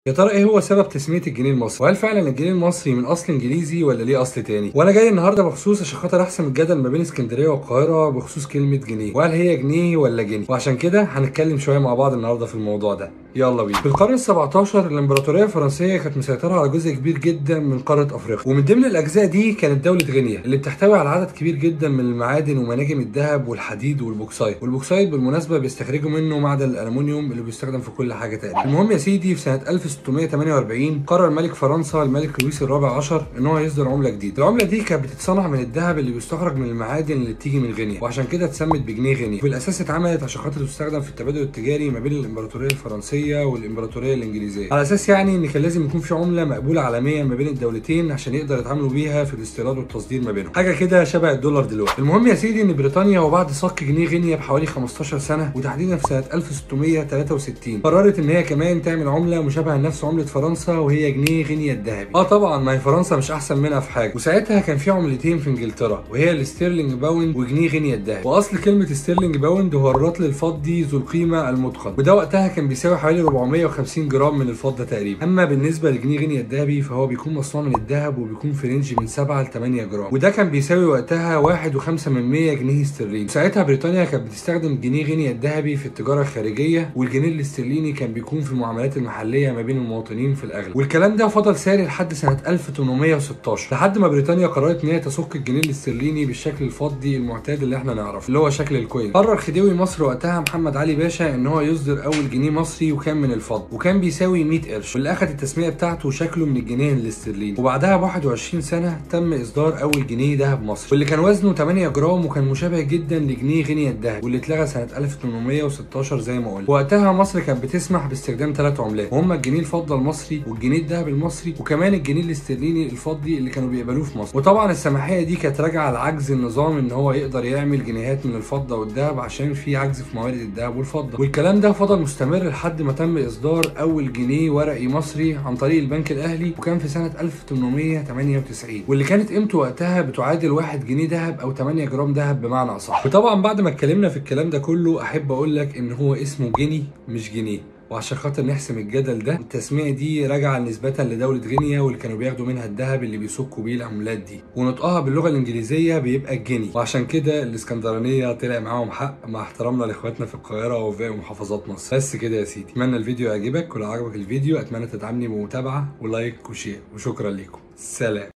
يا ترى ايه هو سبب تسميه الجنيه المصري وهل فعلا الجنيه المصري من اصل انجليزي ولا ليه اصل تاني وانا جاي النهارده بخصوص عشان خاطر احسم الجدل ما بين اسكندريه والقاهره بخصوص كلمه جنيه وهل هي جنيه ولا جنيه وعشان كده هنتكلم شويه مع بعض النهارده في الموضوع ده يلا بينا في القرن ال17 الامبراطوريه الفرنسيه كانت مسيطره على جزء كبير جدا من قاره افريقيا ومن ضمن الاجزاء دي كانت دوله غينيا اللي بتحتوي على عدد كبير جدا من المعادن ومناجم الذهب والحديد والبوكسايت والبوكسايت بالمناسبه بيستخرجوا منه معدن الالومنيوم اللي بيستخدم في كل حاجه تقريبا المهم يا سيدي في سنه 1648 قرر ملك فرنسا الملك لويس الرابع عشر ان هو يصدر عمله جديده العمله دي كانت بتتصنع من الذهب اللي بيستخرج من المعادن اللي بتيجي من غينيا وعشان كده اتسمت بجنيه غينيا بالاساس اتعملت عشان خاطر تستخدم في التبادل التجاري ما بين الامبراطوريه الفرنسيه والامبراطوريه الانجليزيه على اساس يعني ان كان لازم يكون في عمله مقبوله عالميا ما بين الدولتين عشان يقدر يتعاملوا بيها في الاستيراد والتصدير ما بينهم حاجه كده شبه الدولار دلوقتي المهم يا سيدي ان بريطانيا وبعد صك جنيه غينيا بحوالي 15 سنه وتحديدا في سنه 1663 قررت ان هي كمان تعمل عمله مشابهه لنفس عمله فرنسا وهي جنيه غينيا الذهبي اه طبعا ما هي فرنسا مش احسن منها في حاجه وساعتها كان في عملتين في انجلترا وهي الاستيرلينج باوند وجنيه غينيا الذهبي واصل كلمه ستيرلينج باوند هو الرطل الفضي ذو القيمه المتقن وده وقتها كان بيساوي حوالي 450 جرام من الفضه تقريبا اما بالنسبه لجنيه غينيا الذهبي فهو بيكون مصنوع من الذهب وبيكون في رينج من 7 ل 8 جرام وده كان بيساوي وقتها 1.5 من 100 جنيه استرليني ساعتها بريطانيا كانت بتستخدم جنيه غينيا الذهبي في التجاره الخارجيه والجنيه الاسترليني كان بيكون في المعاملات المحليه ما بين المواطنين في الاغلب والكلام ده فضل ساري لحد سنه 1816 لحد ما بريطانيا قررت ان هي تسك الجنيه الاسترليني بالشكل الفضي المعتاد اللي احنا نعرفه اللي هو شكل الكوين قرر خديوي مصر وقتها محمد علي باشا ان هو يصدر اول جنيه مصري وكان من الفضه وكان بيساوي 100 قرش واللي اخذ التسميه بتاعته شكله من الجنيه الاسترليني وبعدها ب 21 سنه تم اصدار اول جنيه ذهب مصري واللي كان وزنه 8 جرام وكان مشابه جدا لجنيه غينيا الذهب واللي اتلغى سنه 1816 زي ما قلنا وقتها مصر كانت بتسمح باستخدام ثلاث عملات وهم الجنيه الفضه المصري والجنيه الذهب المصري وكمان الجنيه الاسترليني الفضي اللي كانوا بيقبلوه في مصر وطبعا السماحيه دي كانت راجعه لعجز النظام ان هو يقدر يعمل جنيهات من الفضه والذهب عشان في عجز في موارد الذهب والفضه والكلام ده فضل مستمر لحد ما تم اصدار اول جنيه ورقي مصري عن طريق البنك الاهلي وكان في سنه 1898 واللي كانت قيمته وقتها بتعادل 1 جنيه ذهب او 8 جرام ذهب بمعنى اصح وطبعا بعد ما اتكلمنا في الكلام ده كله احب اقول لك ان هو اسمه جنيه مش جنيه وعشان خاطر نحسم الجدل ده التسميه دي راجعه نسبه لدوله غينيا واللي كانوا بياخدوا منها الذهب اللي بيسكوا بيه العملات دي ونطقها باللغه الانجليزيه بيبقى الجني وعشان كده الاسكندرانيه طلع معاهم حق مع احترامنا لاخواتنا في القاهره وفي باقي محافظات مصر بس كده يا سيدي اتمنى الفيديو يعجبك ولو عجبك الفيديو اتمنى تدعمني بمتابعه ولايك وشير وشكرا ليكم سلام